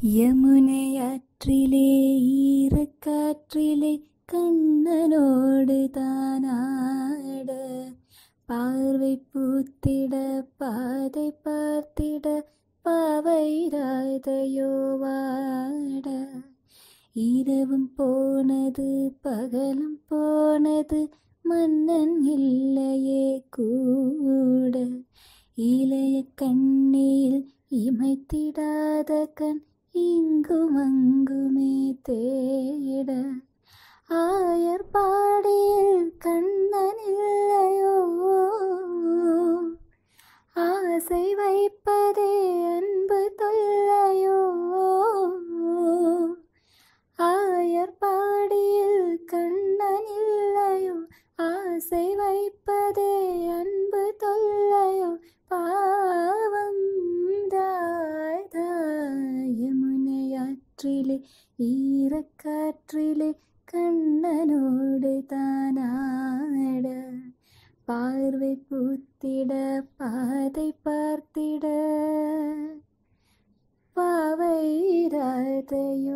யமுனையாற்றிலே ஈரக்காற்றிலே கண்ணனோடு தானாட பார்வை பூத்திட பாதை பார்த்திட பாவைராதையோ வாட இரவும் போனது பகலும் போனது மன்னன் இல்லையே கூட இளைய கண்ணில் இமைத்திடாத கண் இங்கும் அங்குமே தேட ஆயர் பாடியில் கண்ணன் இல்லையோ ஆசை வைப்பதே அன்பு தொல்லையோ ஆயர் பாடியில் கண்ணன் இல்லையோ ஆசை வைப்பதே அன்பு தொல்லையோ பாவம் தாய் யமுனையாற்றிலே ஈரக்காற்றிலே கண்ணனோடு தானாட பார்வை பூத்திட பாதை பார்த்திட பாவை ராதையோ